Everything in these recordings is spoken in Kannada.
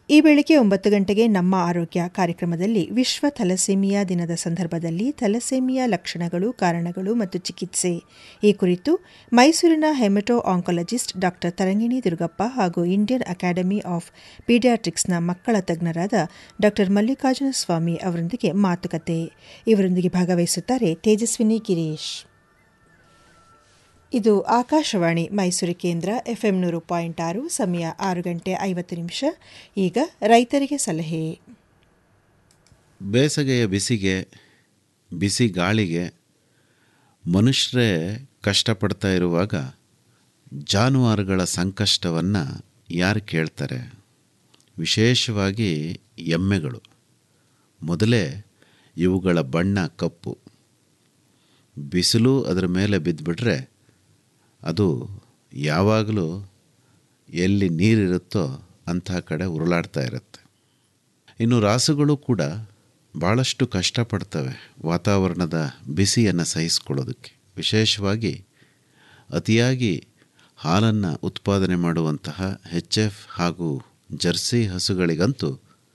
ಈ ಬೆಳಿಗ್ಗೆ ಒಂಬತ್ತು ಗಂಟೆಗೆ ನಮ್ಮ ಆರೋಗ್ಯ ಕಾರ್ಯಕ್ರಮದಲ್ಲಿ ವಿಶ್ವ ಥಲಸೇಮಿಯಾ ದಿನದ ಸಂದರ್ಭದಲ್ಲಿ ಥಲಸೇಮಿಯಾ ಲಕ್ಷಣಗಳು ಕಾರಣಗಳು ಮತ್ತು ಚಿಕಿತ್ಸೆ ಈ ಕುರಿತು ಮೈಸೂರಿನ haemato oncologist doctor Tarangini Durgappa ಹಾಗೂ ಇಂಡಿಯನ್ ಅಕಾಡೆಮಿ ಆಫ್ ಪೀಡಿಯಾಟ್ರಿಕ್ಸ್ನ ಮಕ್ಕಳ ತಜ್ಞರಾದ ಡಾಕ್ಟರ್ ಮಲ್ಲಿಕಾರ್ಜುನ ಸ್ವಾಮಿ ಅವರೊಂದಿಗೆ ಮಾತುಕತೆ ಇವರೊಂದಿಗೆ ಭಾಗವಹಿಸುತ್ತಾರೆ ತೇಜಸ್ವಿನಿ ಗಿರೀಶ್ ಇದು ಆಕಾಶವಾಣಿ ಮೈಸೂರು ಕೇಂದ್ರ ಎಫ್ಎಂ ನೂರು ಪಾಯಿಂಟ್ ಆರು ಸಮಯ ಆರು ಗಂಟೆ ಐವತ್ತು ನಿಮಿಷ ಈಗ ರೈತರಿಗೆ ಸಲಹೆ ಬೇಸಗೆಯ ಬಿಸಿಗೆ ಬಿಸಿ ಗಾಳಿಗೆ ಮನುಷ್ಯರೇ ಕಷ್ಟಪಡ್ತಾ ಇರುವಾಗ ಜಾನುವಾರುಗಳ ಸಂಕಷ್ಟವನ್ನು ಯಾರು ಕೇಳ್ತಾರೆ ವಿಶೇಷವಾಗಿ ಎಮ್ಮೆಗಳು ಮೊದಲೇ ಇವುಗಳ ಬಣ್ಣ ಕಪ್ಪು ಬಿಸಿಲು ಅದರ ಮೇಲೆ ಬಿದ್ದುಬಿಟ್ರೆ ಅದು ಯಾವಾಗಲೂ ಎಲ್ಲಿ ನೀರಿರುತ್ತೋ ಅಂಥ ಕಡೆ ಉರುಳಾಡ್ತಾ ಇರುತ್ತೆ ಇನ್ನು ರಾಸುಗಳು ಕೂಡ ಭಾಳಷ್ಟು ಕಷ್ಟಪಡ್ತವೆ ವಾತಾವರಣದ ಬಿಸಿಯನ್ನು ಸಹಿಸ್ಕೊಳ್ಳೋದಕ್ಕೆ ವಿಶೇಷವಾಗಿ ಅತಿಯಾಗಿ ಹಾಲನ್ನು ಉತ್ಪಾದನೆ ಮಾಡುವಂತಹ ಹೆಚ್ ಎಫ್ ಹಾಗೂ ಜರ್ಸಿ ಹಸುಗಳಿಗಂತೂ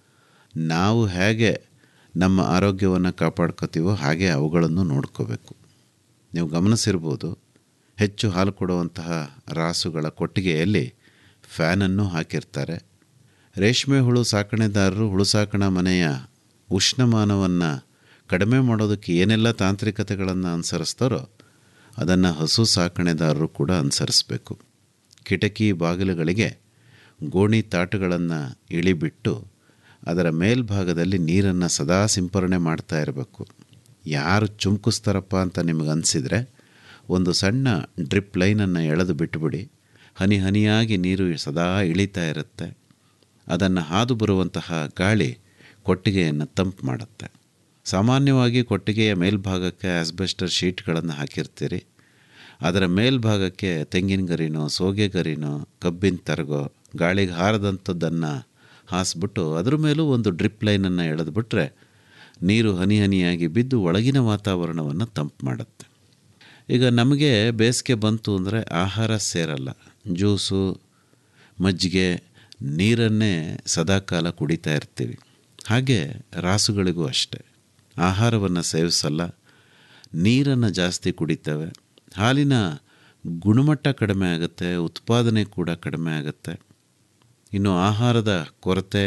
ನಾವು ಹೇಗೆ ನಮ್ಮ ಆರೋಗ್ಯವನ್ನು ಕಾಪಾಡ್ಕೋತೀವೋ ಹಾಗೆ ಅವುಗಳನ್ನು ನೋಡ್ಕೋಬೇಕು ನೀವು ಗಮನಿಸಿರ್ಬೋದು ಹೆಚ್ಚು ಹಾಲು ಕೊಡುವಂತಹ ರಾಸುಗಳ ಕೊಟ್ಟಿಗೆಯಲ್ಲಿ ಫ್ಯಾನನ್ನು ಹಾಕಿರ್ತಾರೆ ರೇಷ್ಮೆ ಹುಳು ಸಾಕಣೆದಾರರು ಹುಳು ಸಾಕಣಾ ಮನೆಯ ಉಷ್ಣಮಾನವನ್ನು ಕಡಿಮೆ ಮಾಡೋದಕ್ಕೆ ಏನೆಲ್ಲ ತಾಂತ್ರಿಕತೆಗಳನ್ನು ಅನುಸರಿಸ್ತಾರೋ ಅದನ್ನು ಹಸು ಸಾಕಣೆದಾರರು ಕೂಡ ಅನುಸರಿಸಬೇಕು ಕಿಟಕಿ ಬಾಗಿಲುಗಳಿಗೆ ಗೋಣಿ ತಾಟುಗಳನ್ನು ಇಳಿಬಿಟ್ಟು ಅದರ ಮೇಲ್ಭಾಗದಲ್ಲಿ ನೀರನ್ನು ಸದಾ ಸಿಂಪರಣೆ ಮಾಡ್ತಾ ಇರಬೇಕು ಯಾರು ಚುಮ್ಕಿಸ್ತಾರಪ್ಪ ಅಂತ ನಿಮಗೆ ಅನಿಸಿದರೆ ಒಂದು ಸಣ್ಣ ಡ್ರಿಪ್ ಲೈನನ್ನು ಎಳೆದು ಬಿಟ್ಟುಬಿಡಿ ಹನಿ ಹನಿಯಾಗಿ ನೀರು ಸದಾ ಇಳಿತಾ ಇರುತ್ತೆ ಅದನ್ನು ಹಾದು ಬರುವಂತಹ ಗಾಳಿ ಕೊಟ್ಟಿಗೆಯನ್ನು ತಂಪು ಮಾಡುತ್ತೆ ಸಾಮಾನ್ಯವಾಗಿ ಕೊಟ್ಟಿಗೆಯ ಮೇಲ್ಭಾಗಕ್ಕೆ ಆಸ್ಬೆಸ್ಟರ್ ಶೀಟ್ಗಳನ್ನು ಹಾಕಿರ್ತೀರಿ ಅದರ ಮೇಲ್ಭಾಗಕ್ಕೆ ತೆಂಗಿನ ಗರಿನೋ ಸೋಗೆ ಗರಿನೋ ಕಬ್ಬಿನ ತರಗೋ ಗಾಳಿಗೆ ಹಾರದಂಥದ್ದನ್ನು ಹಾಸ್ಬಿಟ್ಟು ಅದ್ರ ಮೇಲೂ ಒಂದು ಡ್ರಿಪ್ ಲೈನನ್ನು ಎಳೆದುಬಿಟ್ರೆ ನೀರು ಹನಿ ಹನಿಯಾಗಿ ಬಿದ್ದು ಒಳಗಿನ ವಾತಾವರಣವನ್ನು ತಂಪು ಮಾಡುತ್ತೆ ಈಗ ನಮಗೆ ಬೇಸಿಗೆ ಬಂತು ಅಂದರೆ ಆಹಾರ ಸೇರಲ್ಲ ಜ್ಯೂಸು ಮಜ್ಜಿಗೆ ನೀರನ್ನೇ ಸದಾಕಾಲ ಕುಡಿತಾ ಇರ್ತೀವಿ ಹಾಗೆ ರಾಸುಗಳಿಗೂ ಅಷ್ಟೆ ಆಹಾರವನ್ನು ಸೇವಿಸಲ್ಲ ನೀರನ್ನು ಜಾಸ್ತಿ ಕುಡಿತವೆ ಹಾಲಿನ ಗುಣಮಟ್ಟ ಕಡಿಮೆ ಆಗುತ್ತೆ ಉತ್ಪಾದನೆ ಕೂಡ ಕಡಿಮೆ ಆಗುತ್ತೆ ಇನ್ನು ಆಹಾರದ ಕೊರತೆ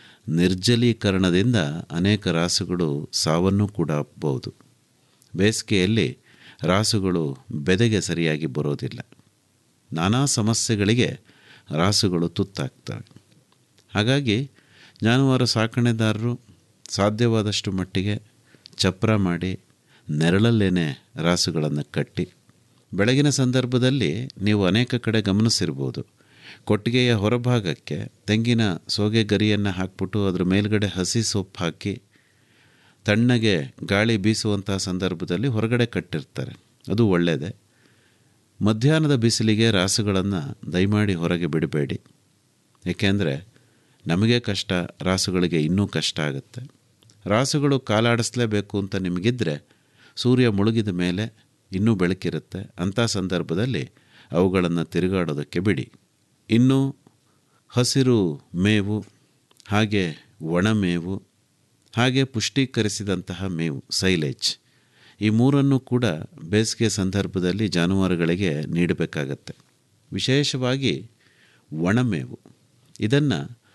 ನಿರ್ಜಲೀಕರಣದಿಂದ ಅನೇಕ ರಾಸುಗಳು ಸಾವನ್ನು ಕೂಡ ಅಪ್ಪಬಹುದು ಬೇಸಿಗೆಯಲ್ಲಿ ರಾಸುಗಳು ಬೆದೆಗೆ ಸರಿಯಾಗಿ ಬರೋದಿಲ್ಲ ನಾನಾ ಸಮಸ್ಯೆಗಳಿಗೆ ರಾಸುಗಳು ತುತ್ತಾಗ್ತವೆ ಹಾಗಾಗಿ ಜಾನುವಾರು ಸಾಕಣೆದಾರರು ಸಾಧ್ಯವಾದಷ್ಟು ಮಟ್ಟಿಗೆ ಚಪ್ರ ಮಾಡಿ ನೆರಳಲ್ಲೇನೆ ರಾಸುಗಳನ್ನು ಕಟ್ಟಿ ಬೆಳಗಿನ ಸಂದರ್ಭದಲ್ಲಿ ನೀವು ಅನೇಕ ಕಡೆ ಗಮನಿಸಿರ್ಬೋದು ಕೊಟ್ಟಿಗೆಯ ಹೊರಭಾಗಕ್ಕೆ ತೆಂಗಿನ ಸೋಗೆ ಗರಿಯನ್ನು ಹಾಕ್ಬಿಟ್ಟು ಅದ್ರ ಮೇಲ್ಗಡೆ ಹಸಿ ಸೊಪ್ಪು ಹಾಕಿ ತಣ್ಣಗೆ ಗಾಳಿ ಬೀಸುವಂತಹ ಸಂದರ್ಭದಲ್ಲಿ ಹೊರಗಡೆ ಕಟ್ಟಿರ್ತಾರೆ ಅದು ಒಳ್ಳೆಯದೇ ಮಧ್ಯಾಹ್ನದ ಬಿಸಿಲಿಗೆ ರಾಸುಗಳನ್ನು ದಯಮಾಡಿ ಹೊರಗೆ ಬಿಡಬೇಡಿ ಏಕೆಂದರೆ ನಮಗೆ ಕಷ್ಟ ರಾಸುಗಳಿಗೆ ಇನ್ನೂ ಕಷ್ಟ ಆಗುತ್ತೆ ರಾಸುಗಳು ಕಾಲಾಡಿಸ್ಲೇಬೇಕು ಅಂತ ನಿಮಗಿದ್ರೆ ಸೂರ್ಯ ಮುಳುಗಿದ ಮೇಲೆ ಇನ್ನೂ ಬೆಳಕಿರುತ್ತೆ ಅಂಥ ಸಂದರ್ಭದಲ್ಲಿ ಅವುಗಳನ್ನು ತಿರುಗಾಡೋದಕ್ಕೆ ಬಿಡಿ ಇನ್ನು ಹಸಿರು ಮೇವು ಹಾಗೆ ಒಣಮೇವು ಹಾಗೆ ಪುಷ್ಟೀಕರಿಸಿದಂತಹ ಮೇವು ಸೈಲೇಜ್ ಈ ಮೂರನ್ನು ಕೂಡ ಬೇಸಿಗೆ ಸಂದರ್ಭದಲ್ಲಿ ಜಾನುವಾರುಗಳಿಗೆ ನೀಡಬೇಕಾಗತ್ತೆ ವಿಶೇಷವಾಗಿ ಒಣಮೇವು ಇದನ್ನು